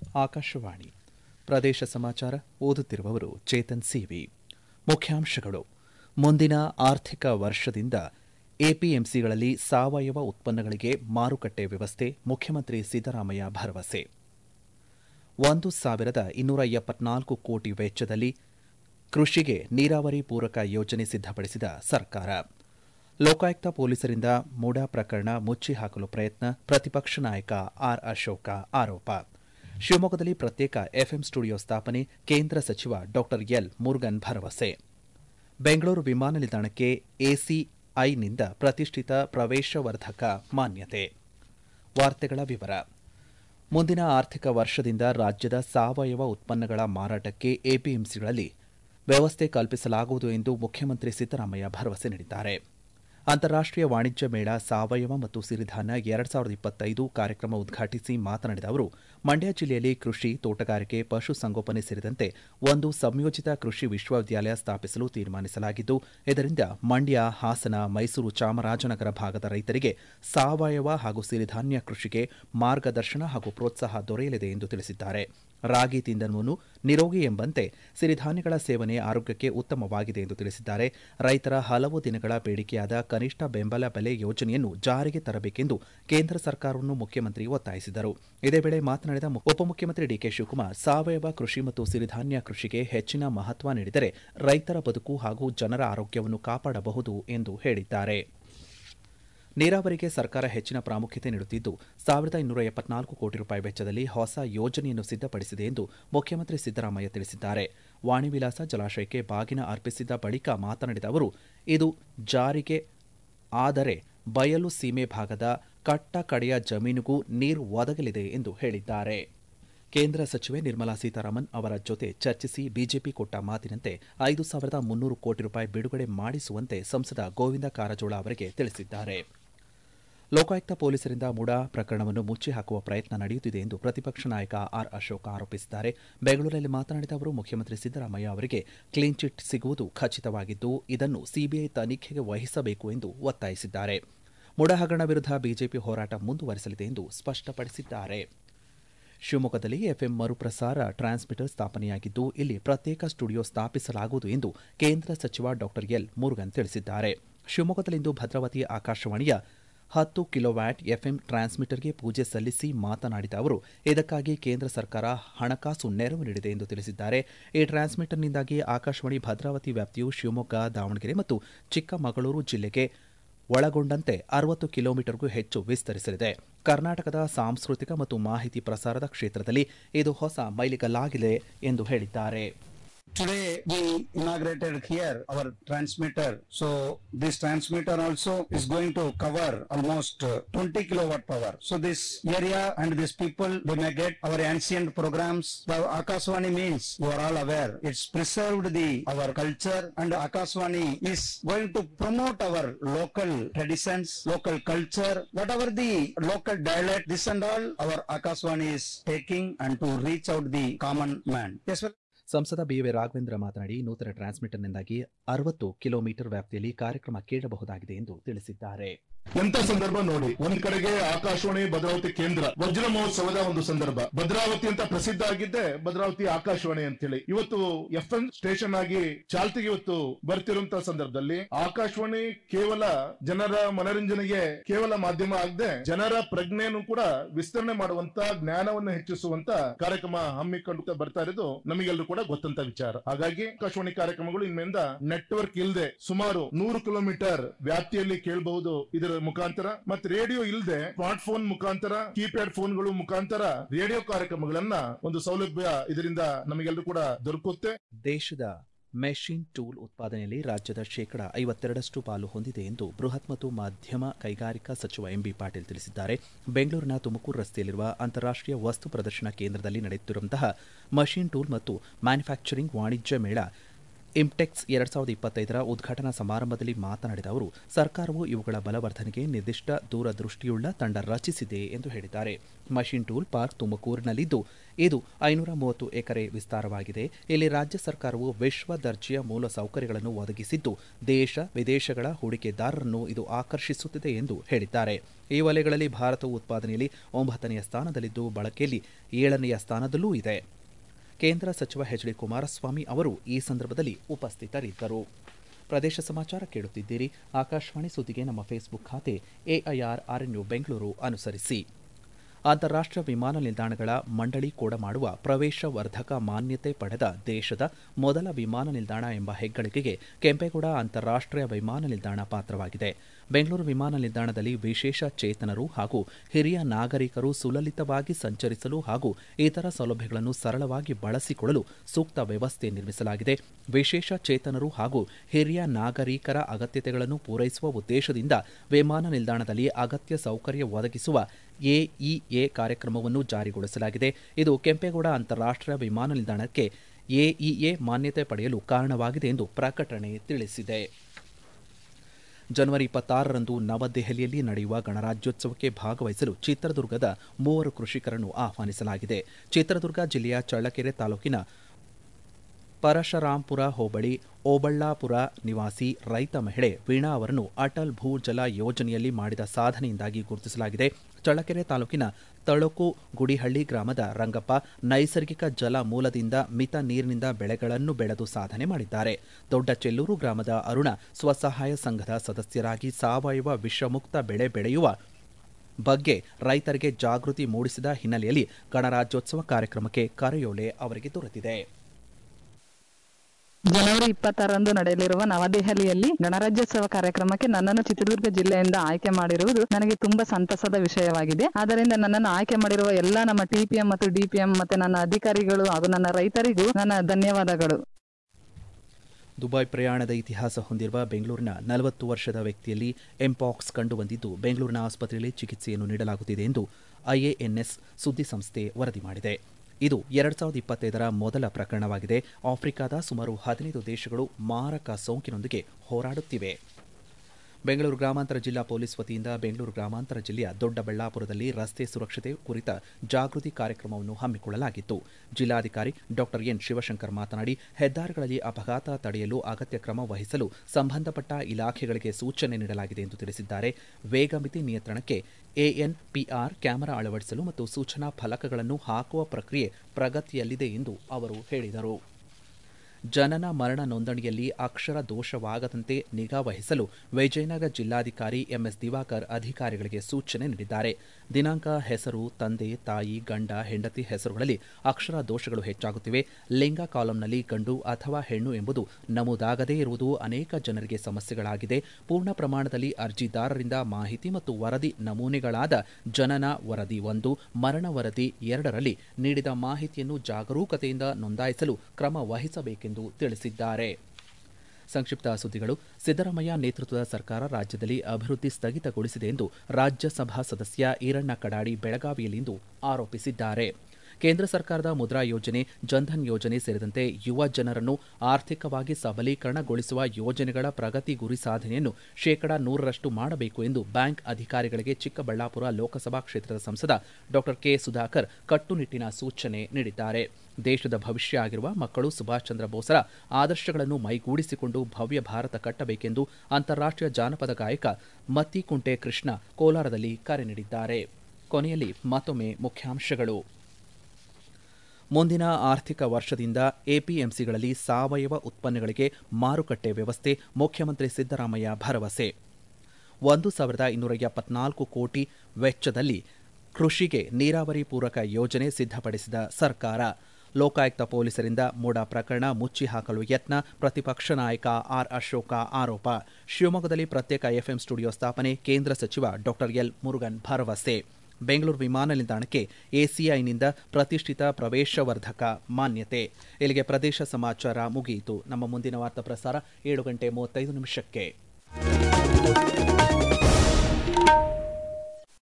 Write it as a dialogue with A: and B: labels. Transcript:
A: ಆಕಾಶವಾಣಿ ಪ್ರದೇಶ ಸಮಾಚಾರ ಓದುತ್ತಿರುವವರು ಚೇತನ್ ಸಿವಿ ಮುಖ್ಯಾಂಶಗಳು ಮುಂದಿನ ಆರ್ಥಿಕ ವರ್ಷದಿಂದ ಎಪಿಎಂಸಿಗಳಲ್ಲಿ ಸಾವಯವ ಉತ್ಪನ್ನಗಳಿಗೆ ಮಾರುಕಟ್ಟೆ ವ್ಯವಸ್ಥೆ ಮುಖ್ಯಮಂತ್ರಿ ಸಿದ್ದರಾಮಯ್ಯ ಭರವಸೆ ಒಂದು ಸಾವಿರದ ಇನ್ನೂರ ಎಪ್ಪತ್ನಾಲ್ಕು ಕೋಟಿ ವೆಚ್ಚದಲ್ಲಿ ಕೃಷಿಗೆ ನೀರಾವರಿ ಪೂರಕ ಯೋಜನೆ ಸಿದ್ದಪಡಿಸಿದ ಸರ್ಕಾರ ಲೋಕಾಯುಕ್ತ ಪೊಲೀಸರಿಂದ ಮುಡಾ ಪ್ರಕರಣ ಮುಚ್ಚಿ ಹಾಕಲು ಪ್ರಯತ್ನ ಪ್ರತಿಪಕ್ಷ ನಾಯಕ ಆರ್ ಅಶೋಕ ಆರೋಪ ಶಿವಮೊಗ್ಗದಲ್ಲಿ ಪ್ರತ್ಯೇಕ ಎಫ್ಎಂ ಸ್ಟುಡಿಯೋ ಸ್ಥಾಪನೆ ಕೇಂದ್ರ ಸಚಿವ ಡಾ ಎಲ್ ಮುರುಗನ್ ಭರವಸೆ ಬೆಂಗಳೂರು ವಿಮಾನ ನಿಲ್ದಾಣಕ್ಕೆ ಎಸಿಐನಿಂದ ಪ್ರತಿಷ್ಠಿತ ಪ್ರವೇಶವರ್ಧಕ ಮಾನ್ಯತೆ ವಾರ್ತೆಗಳ ವಿವರ ಮುಂದಿನ ಆರ್ಥಿಕ ವರ್ಷದಿಂದ ರಾಜ್ಯದ ಸಾವಯವ ಉತ್ಪನ್ನಗಳ ಮಾರಾಟಕ್ಕೆ ಎಪಿಎಂಸಿಗಳಲ್ಲಿ ವ್ಯವಸ್ಥೆ ಕಲ್ಪಿಸಲಾಗುವುದು ಎಂದು ಮುಖ್ಯಮಂತ್ರಿ ಸಿದ್ದರಾಮಯ್ಯ ಭರವಸೆ ನೀಡಿದ್ದಾರೆ ಅಂತಾರಾಷ್ಟೀಯ ವಾಣಿಜ್ಯ ಮೇಳ ಸಾವಯವ ಮತ್ತು ಸಿರಿಧಾನ್ಯ ಎರಡ್ ಸಾವಿರದ ಇಪ್ಪತ್ತೈದು ಕಾರ್ಯಕ್ರಮ ಉದ್ಘಾಟಿಸಿ ಮಾತನಾಡಿದ ಅವರು ಮಂಡ್ಯ ಜಿಲ್ಲೆಯಲ್ಲಿ ಕೃಷಿ ತೋಟಗಾರಿಕೆ ಪಶುಸಂಗೋಪನೆ ಸೇರಿದಂತೆ ಒಂದು ಸಂಯೋಜಿತ ಕೃಷಿ ವಿಶ್ವವಿದ್ಯಾಲಯ ಸ್ಥಾಪಿಸಲು ತೀರ್ಮಾನಿಸಲಾಗಿದ್ದು ಇದರಿಂದ ಮಂಡ್ಯ ಹಾಸನ ಮೈಸೂರು ಚಾಮರಾಜನಗರ ಭಾಗದ ರೈತರಿಗೆ ಸಾವಯವ ಹಾಗೂ ಸಿರಿಧಾನ್ಯ ಕೃಷಿಗೆ ಮಾರ್ಗದರ್ಶನ ಹಾಗೂ ಪ್ರೋತ್ಸಾಹ ದೊರೆಯಲಿದೆ ಎಂದು ತಿಳಿಸಿದ್ದಾರೆ ರಾಗಿ ತಿಂದವನು ನಿರೋಗಿ ಎಂಬಂತೆ ಸಿರಿಧಾನ್ಯಗಳ ಸೇವನೆ ಆರೋಗ್ಯಕ್ಕೆ ಉತ್ತಮವಾಗಿದೆ ಎಂದು ತಿಳಿಸಿದ್ದಾರೆ ರೈತರ ಹಲವು ದಿನಗಳ ಬೇಡಿಕೆಯಾದ ಕನಿಷ್ಠ ಬೆಂಬಲ ಬೆಲೆ ಯೋಜನೆಯನ್ನು ಜಾರಿಗೆ ತರಬೇಕೆಂದು ಕೇಂದ್ರ ಸರ್ಕಾರವನ್ನು ಮುಖ್ಯಮಂತ್ರಿ ಒತ್ತಾಯಿಸಿದರು ಇದೇ ವೇಳೆ ಮಾತನಾಡಿದ ಉಪಮುಖ್ಯಮಂತ್ರಿ ಡಿಕೆ ಶಿವಕುಮಾರ್ ಸಾವಯವ ಕೃಷಿ ಮತ್ತು ಸಿರಿಧಾನ್ಯ ಕೃಷಿಗೆ ಹೆಚ್ಚಿನ ಮಹತ್ವ ನೀಡಿದರೆ ರೈತರ ಬದುಕು ಹಾಗೂ ಜನರ ಆರೋಗ್ಯವನ್ನು ಕಾಪಾಡಬಹುದು ಎಂದು ಹೇಳಿದ್ದಾರೆ ನೀರಾವರಿಗೆ ಸರ್ಕಾರ ಹೆಚ್ಚಿನ ಪ್ರಾಮುಖ್ಯತೆ ನೀಡುತ್ತಿದ್ದು ಸಾವಿರದ ಇನ್ನೂರ ಎಪ್ಪತ್ನಾಲ್ಕು ಕೋಟಿ ರೂಪಾಯಿ ವೆಚ್ಚದಲ್ಲಿ ಹೊಸ ಯೋಜನೆಯನ್ನು ಸಿದ್ದಪಡಿಸಿದೆ ಎಂದು ಮುಖ್ಯಮಂತ್ರಿ ಸಿದ್ದರಾಮಯ್ಯ ತಿಳಿಸಿದ್ದಾರೆ ವಾಣಿವಿಲಾಸ ಜಲಾಶಯಕ್ಕೆ ಬಾಗಿನ ಅರ್ಪಿಸಿದ ಬಳಿಕ ಮಾತನಾಡಿದ ಅವರು ಇದು ಜಾರಿಗೆ ಆದರೆ ಬಯಲು ಸೀಮೆ ಭಾಗದ ಕಟ್ಟ ಕಡೆಯ ಜಮೀನಿಗೂ ನೀರು ಒದಗಲಿದೆ ಎಂದು ಹೇಳಿದ್ದಾರೆ ಕೇಂದ್ರ ಸಚಿವೆ ನಿರ್ಮಲಾ ಸೀತಾರಾಮನ್ ಅವರ ಜೊತೆ ಚರ್ಚಿಸಿ ಬಿಜೆಪಿ ಕೊಟ್ಟ ಮಾತಿನಂತೆ ಐದು ಸಾವಿರದ ಮುನ್ನೂರು ಕೋಟಿ ರೂಪಾಯಿ ಬಿಡುಗಡೆ ಮಾಡಿಸುವಂತೆ ಸಂಸದ ಗೋವಿಂದ ಕಾರಜೋಳ ಅವರಿಗೆ ತಿಳಿಸಿದ್ದಾರೆ ಲೋಕಾಯುಕ್ತ ಪೊಲೀಸರಿಂದ ಮುಡಾ ಪ್ರಕರಣವನ್ನು ಮುಚ್ಚಿ ಹಾಕುವ ಪ್ರಯತ್ನ ನಡೆಯುತ್ತಿದೆ ಎಂದು ಪ್ರತಿಪಕ್ಷ ನಾಯಕ ಆರ್ ಅಶೋಕ್ ಆರೋಪಿಸಿದ್ದಾರೆ ಬೆಂಗಳೂರಿನಲ್ಲಿ ಮಾತನಾಡಿದ ಅವರು ಮುಖ್ಯಮಂತ್ರಿ ಸಿದ್ದರಾಮಯ್ಯ ಅವರಿಗೆ ಕ್ಲೀನ್ ಚಿಟ್ ಸಿಗುವುದು ಖಚಿತವಾಗಿದ್ದು ಇದನ್ನು ಸಿಬಿಐ ತನಿಖೆಗೆ ವಹಿಸಬೇಕು ಎಂದು ಒತ್ತಾಯಿಸಿದ್ದಾರೆ ಮುಡಾ ಹಗರಣ ವಿರುದ್ಧ ಬಿಜೆಪಿ ಹೋರಾಟ ಮುಂದುವರೆಸಲಿದೆ ಎಂದು ಸ್ಪಷ್ಟಪಡಿಸಿದ್ದಾರೆ ಶಿವಮೊಗ್ಗದಲ್ಲಿ ಎಫ್ಎಂ ಮರುಪ್ರಸಾರ ಟ್ರಾನ್ಸ್ಮಿಟರ್ ಸ್ಥಾಪನೆಯಾಗಿದ್ದು ಇಲ್ಲಿ ಪ್ರತ್ಯೇಕ ಸ್ಟುಡಿಯೋ ಸ್ಥಾಪಿಸಲಾಗುವುದು ಎಂದು ಕೇಂದ್ರ ಸಚಿವ ಡಾ ಎಲ್ ಮುರುಗನ್ ತಿಳಿಸಿದ್ದಾರೆ ಶಿವಮೊಗ್ಗದಲ್ಲಿಂದು ಭದ್ರಾವತಿ ಆಕಾಶವಾಣಿಯ ಹತ್ತು ಕಿಲೋವ್ಯಾಟ್ ಎಫ್ಎಂ ಟ್ರಾನ್ಸ್ಮಿಟರ್ಗೆ ಪೂಜೆ ಸಲ್ಲಿಸಿ ಮಾತನಾಡಿದ ಅವರು ಇದಕ್ಕಾಗಿ ಕೇಂದ್ರ ಸರ್ಕಾರ ಹಣಕಾಸು ನೆರವು ನೀಡಿದೆ ಎಂದು ತಿಳಿಸಿದ್ದಾರೆ ಈ ಟ್ರಾನ್ಸ್ಮಿಟರ್ನಿಂದಾಗಿ ಆಕಾಶವಾಣಿ ಭದ್ರಾವತಿ ವ್ಯಾಪ್ತಿಯು ಶಿವಮೊಗ್ಗ ದಾವಣಗೆರೆ ಮತ್ತು ಚಿಕ್ಕಮಗಳೂರು ಜಿಲ್ಲೆಗೆ ಒಳಗೊಂಡಂತೆ ಅರವತ್ತು ಕಿಲೋಮೀಟರ್ಗೂ ಹೆಚ್ಚು ವಿಸ್ತರಿಸಲಿದೆ ಕರ್ನಾಟಕದ ಸಾಂಸ್ಕೃತಿಕ ಮತ್ತು ಮಾಹಿತಿ ಪ್ರಸಾರದ ಕ್ಷೇತ್ರದಲ್ಲಿ ಇದು ಹೊಸ ಮೈಲಿಗಲ್ಲಾಗಿದೆ ಎಂದು ಹೇಳಿದ್ದಾರೆ
B: Today we inaugurated here our transmitter. So this transmitter also is going to cover almost uh, 20 kilowatt power. So this area and these people they may get our ancient programs. The Akaswani means you are all aware. It's preserved the our culture and Akaswani is going to promote our local traditions, local culture, whatever the local dialect. This and all our Akaswani is taking and to reach out the common man. Yes, well,
A: ಸಂಸದ B Y Raghavendra ಮಾತನಾಡಿ ನೂತನ ಟ್ರಾನ್ಸ್ಮಿಟರ್ನಿಂದಾಗಿ ಅರವತ್ತು kilometre ವ್ಯಾಪ್ತಿಯಲ್ಲಿ ಕಾರ್ಯಕ್ರಮ ಕೇಳಬಹುದಾಗಿದೆ ಎಂದು ತಿಳಿಸಿದ್ದಾರೆ
C: ಎಂತ ಸಂದರ್ಭ ನೋಡಿ ಒಂದ್ ಕಡೆಗೆ ಆಕಾಶವಾಣಿ ಭದ್ರಾವತಿ ಕೇಂದ್ರ ವಜ್ರ ಮಹೋತ್ಸವದ ಒಂದು ಸಂದರ್ಭ ಭದ್ರಾವತಿ ಅಂತ ಪ್ರಸಿದ್ಧ ಆಗಿದ್ದೆ ಭದ್ರಾವತಿ ಆಕಾಶವಾಣಿ ಅಂತೇಳಿ ಇವತ್ತು ಎಫ್ ಎಂ ಸ್ಟೇಷನ್ ಆಗಿ ಚಾಲ್ತಿಗೆ ಇವತ್ತು ಬರ್ತಿರುವಂತ ಸಂದರ್ಭದಲ್ಲಿ ಆಕಾಶವಾಣಿ ಕೇವಲ ಜನರ ಮನರಂಜನೆಗೆ ಕೇವಲ ಮಾಧ್ಯಮ ಆಗದೆ ಜನರ ಪ್ರಜ್ಞೆಯನ್ನು ಕೂಡ ವಿಸ್ತರಣೆ ಮಾಡುವಂತ ಜ್ಞಾನವನ್ನು ಹೆಚ್ಚಿಸುವಂತ ಕಾರ್ಯಕ್ರಮ ಹಮ್ಮಿಕೊಂಡು ಬರ್ತಾ ಇರೋದು ನಮಗೆಲ್ಲರೂ ಕೂಡ ಗೊತ್ತಂತ ವಿಚಾರ ಹಾಗಾಗಿ ಆಕಾಶವಾಣಿ ಕಾರ್ಯಕ್ರಮಗಳು ಇನ್ಮೇಲಿಂದ ನೆಟ್ವರ್ಕ್ ಇಲ್ಲದೆ ಸುಮಾರು ನೂರು ಕಿಲೋಮೀಟರ್ ವ್ಯಾಪ್ತಿಯಲ್ಲಿ ಕೇಳಬಹುದು ಇದರ ಮುಖಾಂತರ ಮತ್ತೆ ರೇಡಿಯೋ ಇಲ್ಲದೆ ಸ್ಮಾರ್ಟ್ ಫೋನ್ ಮುಖಾಂತರ ಕೀಪ್ಯಾಡ್ ಫೋನ್ಗಳು ಮುಖಾಂತರ ರೇಡಿಯೋ ಕಾರ್ಯಕ್ರಮಗಳನ್ನ ಒಂದು ಸೌಲಭ್ಯ ಇದರಿಂದ ನಮಗೆಲ್ಲರೂ ಕೂಡ ದೊರಕುತ್ತೆ
A: ದೇಶದ ಮೆಷಿನ್ ಟೂಲ್ ಉತ್ಪಾದನೆಯಲ್ಲಿ ರಾಜ್ಯದ ಶೇಕಡ ಐವತ್ತೆರಡಷ್ಟು ಪಾಲು ಹೊಂದಿದೆ ಎಂದು ಬೃಹತ್ ಮತ್ತು ಮಧ್ಯಮ ಕೈಗಾರಿಕಾ ಸಚಿವ ಎಂಬಿ ಪಾಟೀಲ್ ತಿಳಿಸಿದ್ದಾರೆ ಬೆಂಗಳೂರಿನ ತುಮಕೂರು ರಸ್ತೆಯಲ್ಲಿರುವ ಅಂತಾರಾಷ್ಟೀಯ ವಸ್ತು ಪ್ರದರ್ಶನ ಕೇಂದ್ರದಲ್ಲಿ ನಡೆಯುತ್ತಿರುವಂತಹ ಮಷಿನ್ ಟೂಲ್ ಮತ್ತು ಮ್ಯಾನುಫ್ಯಾಕ್ಚರಿಂಗ್ ವಾಣಿಜ್ಯ ಮೇಳ ಇಂಟೆಕ್ಸ್ ಎರಡ್ ಸಾವಿರದ ಇಪ್ಪತ್ತೈದರ ಉದ್ಘಾಟನಾ ಸಮಾರಂಭದಲ್ಲಿ ಮಾತನಾಡಿದ ಅವರು ಸರ್ಕಾರವು ಇವುಗಳ ಬಲವರ್ಧನೆಗೆ ನಿರ್ದಿಷ್ಟ ದೂರದೃಷ್ಟಿಯುಳ್ಳ ತಂಡ ರಚಿಸಿದೆ ಎಂದು ಹೇಳಿದ್ದಾರೆ ಮಷಿನ್ ಟೂಲ್ ಪಾರ್ಕ್ ತುಮಕೂರಿನಲ್ಲಿದ್ದು ಇದು ಐನೂರ ಮೂವತ್ತು ಎಕರೆ ವಿಸ್ತಾರವಾಗಿದೆ ಇಲ್ಲಿ ರಾಜ್ಯ ಸರ್ಕಾರವು ವಿಶ್ವ ದರ್ಜೆಯ ಮೂಲ ಸೌಕರ್ಯಗಳನ್ನು ಒದಗಿಸಿದ್ದು ದೇಶ ವಿದೇಶಗಳ ಹೂಡಿಕೆದಾರರನ್ನು ಇದು ಆಕರ್ಷಿಸುತ್ತಿದೆ ಎಂದು ಹೇಳಿದ್ದಾರೆ ಈ ವಲಯಗಳಲ್ಲಿ ಭಾರತವು ಉತ್ಪಾದನೆಯಲ್ಲಿ ಒಂಬತ್ತನೆಯ ಸ್ಥಾನದಲ್ಲಿದ್ದು ಬಳಕೆಯಲ್ಲಿ ಏಳನೆಯ ಸ್ಥಾನದಲ್ಲೂ ಇದೆ ಕೇಂದ್ರ ಸಚಿವ ಎಚ್ ಡಿ ಕುಮಾರಸ್ವಾಮಿ ಅವರು ಈ ಸಂದರ್ಭದಲ್ಲಿ ಉಪಸ್ಥಿತರಿದ್ದರು ಪ್ರದೇಶ ಸಮಾಚಾರ ಕೇಳುತ್ತಿದ್ದೀರಿ ಆಕಾಶವಾಣಿ ಸುದ್ದಿಗೆ ನಮ್ಮ ಫೇಸ್ಬುಕ್ ಖಾತೆ ಎಐಆರ್ ಆರ್ಎನ್ಯು ಬೆಂಗಳೂರು ಅನುಸರಿಸಿ ಅಂತಾರಾಷ್ಟ್ರೀಯ ವಿಮಾನ ನಿಲ್ದಾಣಗಳ ಮಂಡಳಿ ಕೋಡ ಮಾಡುವ ಪ್ರವೇಶ ವರ್ಧಕ ಮಾನ್ಯತೆ ಪಡೆದ ದೇಶದ ಮೊದಲ ವಿಮಾನ ನಿಲ್ದಾಣ ಎಂಬ ಹೆಗ್ಗಳಿಕೆಗೆ ಕೆಂಪೇಗೌಡ ಅಂತಾರಾಷ್ಟ್ರೀಯ ವಿಮಾನ ನಿಲ್ದಾಣ ಪಾತ್ರವಾಗಿದೆ ಬೆಂಗಳೂರು ವಿಮಾನ ನಿಲ್ದಾಣದಲ್ಲಿ ವಿಶೇಷ ಚೇತನರು ಹಾಗೂ ಹಿರಿಯ ನಾಗರಿಕರು ಸುಲಲಿತವಾಗಿ ಸಂಚರಿಸಲು ಹಾಗೂ ಇತರ ಸೌಲಭ್ಯಗಳನ್ನು ಸರಳವಾಗಿ ಬಳಸಿಕೊಳ್ಳಲು ಸೂಕ್ತ ವ್ಯವಸ್ಥೆ ನಿರ್ಮಿಸಲಾಗಿದೆ ವಿಶೇಷ ಚೇತನರು ಹಾಗೂ ಹಿರಿಯ ನಾಗರಿಕರ ಅಗತ್ಯತೆಗಳನ್ನು ಪೂರೈಸುವ ಉದ್ದೇಶದಿಂದ ವಿಮಾನ ನಿಲ್ದಾಣದಲ್ಲಿ ಅಗತ್ಯ ಸೌಕರ್ಯ ಒದಗಿಸುವ ಎಇಎ ಕಾರ್ಯಕ್ರಮವನ್ನು ಜಾರಿಗೊಳಿಸಲಾಗಿದೆ ಇದು ಕೆಂಪೇಗೌಡ ಅಂತಾರಾಷ್ಟ್ರೀಯ ವಿಮಾನ ನಿಲ್ದಾಣಕ್ಕೆ ಎಇಎ ಮಾನ್ಯತೆ ಪಡೆಯಲು ಕಾರಣವಾಗಿದೆ ಎಂದು ಪ್ರಕಟಣೆ ತಿಳಿಸಿದೆ ಜನವರಿ ಇಪ್ಪತ್ತಾರರಂದು ನವದೆಹಲಿಯಲ್ಲಿ ನಡೆಯುವ ಗಣರಾಜ್ಯೋತ್ಸವಕ್ಕೆ ಭಾಗವಹಿಸಲು ಚಿತ್ರದುರ್ಗದ ಮೂವರು ಕೃಷಿಕರನ್ನು ಆಹ್ವಾನಿಸಲಾಗಿದೆ ಚಿತ್ರದುರ್ಗ ಜಿಲ್ಲೆಯ ಚಳ್ಳಕೆರೆ ತಾಲೂಕಿನ ಪರಶರಾಂಪುರ ಹೋಬಳಿ ಓಬಳ್ಳಾಪುರ ನಿವಾಸಿ ರೈತ ಮಹಿಳೆ ವೀಣಾ ಅವರನ್ನು ಅಟಲ್ ಭೂಜಲ ಯೋಜನೆಯಲ್ಲಿ ಮಾಡಿದ ಸಾಧನೆಯಿಂದಾಗಿ ಗುರುತಿಸಲಾಗಿದೆ ಚಳ್ಳಕೆರೆ ತಾಲೂಕಿನ ತಳುಕು ಗುಡಿಹಳ್ಳಿ ಗ್ರಾಮದ ರಂಗಪ್ಪ ನೈಸರ್ಗಿಕ ಜಲ ಮೂಲದಿಂದ ಮಿತ ನೀರಿನಿಂದ ಬೆಳೆಗಳನ್ನು ಬೆಳೆದು ಸಾಧನೆ ಮಾಡಿದ್ದಾರೆ ದೊಡ್ಡ ಚೆಲ್ಲೂರು ಗ್ರಾಮದ ಅರುಣ ಸ್ವಸಹಾಯ ಸಂಘದ ಸದಸ್ಯರಾಗಿ ಸಾವಯವ ವಿಷಮುಕ್ತ ಬೆಳೆ ಬೆಳೆಯುವ ಬಗ್ಗೆ ರೈತರಿಗೆ ಜಾಗೃತಿ ಮೂಡಿಸಿದ ಹಿನ್ನೆಲೆಯಲ್ಲಿ ಗಣರಾಜ್ಯೋತ್ಸವ ಕಾರ್ಯಕ್ರಮಕ್ಕೆ ಕರೆಯೋಲೆ ಅವರಿಗೆ ದೊರೆತಿದೆ
D: ಜನವರಿ ಇಪ್ಪತ್ತಾರಂದು ನಡೆಯಲಿರುವ ನವದೆಹಲಿಯಲ್ಲಿ ಗಣರಾಜ್ಯೋತ್ಸವ ಕಾರ್ಯಕ್ರಮಕ್ಕೆ ನನ್ನನ್ನು ಚಿತ್ರದುರ್ಗ ಜಿಲ್ಲೆಯಿಂದ ಆಯ್ಕೆ ಮಾಡಿರುವುದು ನನಗೆ ತುಂಬಾ ಸಂತಸದ ವಿಷಯವಾಗಿದೆ ಆದ್ದರಿಂದ ನನ್ನನ್ನು ಆಯ್ಕೆ ಮಾಡಿರುವ ಎಲ್ಲಾ ನಮ್ಮ ಟಿಪಿಎಂ ಮತ್ತು ಡಿಪಿಎಂ ಮತ್ತೆ ನನ್ನ ಅಧಿಕಾರಿಗಳು ಹಾಗೂ ನನ್ನ ರೈತರಿಗೂ ನನ್ನ ಧನ್ಯವಾದಗಳು
A: ದುಬೈ ಪ್ರಯಾಣದ ಇತಿಹಾಸ ಹೊಂದಿರುವ ಬೆಂಗಳೂರಿನ ನಲವತ್ತು ವರ್ಷದ ವ್ಯಕ್ತಿಯಲ್ಲಿ ಎಂಪಾಕ್ಸ್ ಕಂಡುಬಂದಿದ್ದು ಬೆಂಗಳೂರಿನ ಆಸ್ಪತ್ರೆಯಲ್ಲಿ ಚಿಕಿತ್ಸೆಯನ್ನು ನೀಡಲಾಗುತ್ತಿದೆ ಎಂದು ಐಎಎನ್ಎಸ್ ಸುದ್ದಿಸಂಸ್ಥೆ ವರದಿ ಮಾಡಿದೆ ಇದು ಎರಡ್ ಸಾವಿರದ ಇಪ್ಪತ್ತೈದರ ಮೊದಲ ಪ್ರಕರಣವಾಗಿದೆ ಆಫ್ರಿಕಾದ ಸುಮಾರು ಹದಿನೈದು ದೇಶಗಳು ಮಾರಕ ಸೋಂಕಿನೊಂದಿಗೆ ಹೋರಾಡುತ್ತಿವೆ ಬೆಂಗಳೂರು ಗ್ರಾಮಾಂತರ ಜಿಲ್ಲಾ ಪೊಲೀಸ್ ವತಿಯಿಂದ ಬೆಂಗಳೂರು ಗ್ರಾಮಾಂತರ ಜಿಲ್ಲೆಯ ದೊಡ್ಡಬಳ್ಳಾಪುರದಲ್ಲಿ ರಸ್ತೆ ಸುರಕ್ಷತೆ ಕುರಿತ ಜಾಗೃತಿ ಕಾರ್ಯಕ್ರಮವನ್ನು ಹಮ್ಮಿಕೊಳ್ಳಲಾಗಿತ್ತು ಜಿಲ್ಲಾಧಿಕಾರಿ ಡಾಕ್ಟರ್ ಎನ್ ಶಿವಶಂಕರ್ ಮಾತನಾಡಿ ಹೆದ್ದಾರಿಗಳಲ್ಲಿ ಅಪಘಾತ ತಡೆಯಲು ಅಗತ್ಯ ಕ್ರಮ ವಹಿಸಲು ಸಂಬಂಧಪಟ್ಟ ಇಲಾಖೆಗಳಿಗೆ ಸೂಚನೆ ನೀಡಲಾಗಿದೆ ಎಂದು ತಿಳಿಸಿದ್ದಾರೆ ವೇಗ ಮಿತಿ ನಿಯಂತ್ರಣಕ್ಕೆ ಎಎನ್ಪಿಆರ್ ಕ್ಯಾಮೆರಾ ಅಳವಡಿಸಲು ಮತ್ತು ಸೂಚನಾ ಫಲಕಗಳನ್ನು ಹಾಕುವ ಪ್ರಕ್ರಿಯೆ ಪ್ರಗತಿಯಲ್ಲಿದೆ ಎಂದು ಅವರು ಹೇಳಿದರು ಜನನ ಮರಣ ನೋಂದಣಿಯಲ್ಲಿ ಅಕ್ಷರ ದೋಷವಾಗದಂತೆ ನಿಗಾ ವಹಿಸಲು ವಿಜಯನಗರ ಜಿಲ್ಲಾಧಿಕಾರಿ ಎಂಎಸ್ ದಿವಾಕರ್ ಅಧಿಕಾರಿಗಳಿಗೆ ಸೂಚನೆ ನೀಡಿದ್ದಾರೆ ದಿನಾಂಕ ಹೆಸರು ತಂದೆ ತಾಯಿ ಗಂಡ ಹೆಂಡತಿ ಹೆಸರುಗಳಲ್ಲಿ ಅಕ್ಷರ ದೋಷಗಳು ಹೆಚ್ಚಾಗುತ್ತಿವೆ ಲಿಂಗ ಕಾಲಂನಲ್ಲಿ ಗಂಡು ಅಥವಾ ಹೆಣ್ಣು ಎಂಬುದು ನಮೂದಾಗದೇ ಇರುವುದು ಅನೇಕ ಜನರಿಗೆ ಸಮಸ್ಯೆಗಳಾಗಿದೆ ಪೂರ್ಣ ಪ್ರಮಾಣದಲ್ಲಿ ಅರ್ಜಿದಾರರಿಂದ ಮಾಹಿತಿ ಮತ್ತು ವರದಿ ನಮೂನೆಗಳಾದ ಜನನ ವರದಿ ಒಂದು ಮರಣ ವರದಿ ಎರಡರಲ್ಲಿ ನೀಡಿದ ಮಾಹಿತಿಯನ್ನು ಜಾಗರೂಕತೆಯಿಂದ ನೋಂದಾಯಿಸಲು ಕ್ರಮ ವಹಿಸಬೇಕೆಂದು ತಿಳಿಸಿದ್ದಾರೆ ಸಂಕ್ಷಿಪ್ತ ಸುದ್ದಿಗಳು ಸಿದ್ದರಾಮಯ್ಯ ನೇತೃತ್ವದ ಸರ್ಕಾರ ರಾಜ್ಯದಲ್ಲಿ ಅಭಿವೃದ್ಧಿ ಸ್ಥಗಿತಗೊಳಿಸಿದೆ ಎಂದು ರಾಜ್ಯಸಭಾ ಸದಸ್ಯ ಈರಣ್ಣ ಕಡಾಡಿ ಬೆಳಗಾವಿಯಲ್ಲಿಂದು ಆರೋಪಿಸಿದ್ದಾರೆ ಕೇಂದ್ರ ಸರ್ಕಾರದ ಮುದ್ರಾ ಯೋಜನೆ ಜನ್ಧನ್ ಯೋಜನೆ ಸೇರಿದಂತೆ ಯುವ ಜನರನ್ನು ಆರ್ಥಿಕವಾಗಿ ಸಬಲೀಕರಣಗೊಳಿಸುವ ಯೋಜನೆಗಳ ಪ್ರಗತಿ ಗುರಿ ಸಾಧನೆಯನ್ನು ಶೇಕಡಾ ನೂರರಷ್ಟು ಮಾಡಬೇಕು ಎಂದು ಬ್ಯಾಂಕ್ ಅಧಿಕಾರಿಗಳಿಗೆ ಚಿಕ್ಕಬಳ್ಳಾಪುರ ಲೋಕಸಭಾ ಕ್ಷೇತ್ರದ ಸಂಸದ ಡಾಕ್ಟರ್ ಕೆ ಸುಧಾಕರ್ ಕಟ್ಟುನಿಟ್ಟಿನ ಸೂಚನೆ ನೀಡಿದ್ದಾರೆ ದೇಶದ ಭವಿಷ್ಯ ಆಗಿರುವ ಮಕ್ಕಳು ಸುಭಾಷ್ ಚಂದ್ರ ಬೋಸರ ಆದರ್ಶಗಳನ್ನು ಮೈಗೂಡಿಸಿಕೊಂಡು ಭವ್ಯ ಭಾರತ ಕಟ್ಟಬೇಕೆಂದು ಅಂತಾರಾಷ್ಟ್ರೀಯ ಜಾನಪದ ಗಾಯಕ ಮತ್ತಿಕುಂಟೆ ಕೃಷ್ಣ ಕೋಲಾರದಲ್ಲಿ ಕರೆ ನೀಡಿದ್ದಾರೆ ಕೊನೆಯಲ್ಲಿ ಮತ್ತೊಮ್ಮೆ ಮುಖ್ಯಾಂಶಗಳು ಮುಂದಿನ ಆರ್ಥಿಕ ವರ್ಷದಿಂದ ಎಪಿಎಂಸಿಗಳಲ್ಲಿ ಸಾವಯವ ಉತ್ಪನ್ನಗಳಿಗೆ ಮಾರುಕಟ್ಟೆ ವ್ಯವಸ್ಥೆ ಮುಖ್ಯಮಂತ್ರಿ ಸಿದ್ದರಾಮಯ್ಯ ಭರವಸೆ ಒಂದು ಸಾವಿರದ ಇನ್ನೂರ ಎಪ್ಪತ್ನಾಲ್ಕು ಕೋಟಿ ವೆಚ್ಚದಲ್ಲಿ ಕೃಷಿಗೆ ನೀರಾವರಿ ಪೂರಕ ಯೋಜನೆ ಸಿದ್ಧಪಡಿಸಿದ ಸರ್ಕಾರ ಲೋಕಾಯುಕ್ತ ಪೊಲೀಸರಿಂದ ಮೂಡ ಪ್ರಕರಣ ಮುಚ್ಚಿ ಹಾಕಲು ಯತ್ನ ಪ್ರತಿಪಕ್ಷ ನಾಯಕ ಆರ್ ಅಶೋಕ ಆರೋಪ ಶಿವಮೊಗ್ಗದಲ್ಲಿ ಪ್ರತ್ಯೇಕ ಎಫ್ಎಂ ಸ್ಟುಡಿಯೋ ಸ್ಥಾಪನೆ ಕೇಂದ್ರ ಸಚಿವ ಡಾಕ್ಟರ್ ಎಲ್ ಮುರುಗನ್ ಭರವಸೆ ಬೆಂಗಳೂರು ವಿಮಾನ ನಿಲ್ದಾಣಕ್ಕೆ ಎಸಿಐನಿಂದ ಪ್ರತಿಷ್ಠಿತ ಪ್ರವೇಶವರ್ಧಕ ಮಾನ್ಯತೆ ಇಲ್ಲಿಗೆ ಪ್ರದೇಶ ಸಮಾಚಾರ ಮುಗಿಯಿತು ನಮ್ಮ ಮುಂದಿನ ವಾರ್ತಾ ಪ್ರಸಾರ ಏಳು ಗಂಟೆ ಮೂವತ್ತೈದು ನಿಮಿಷಕ್ಕೆ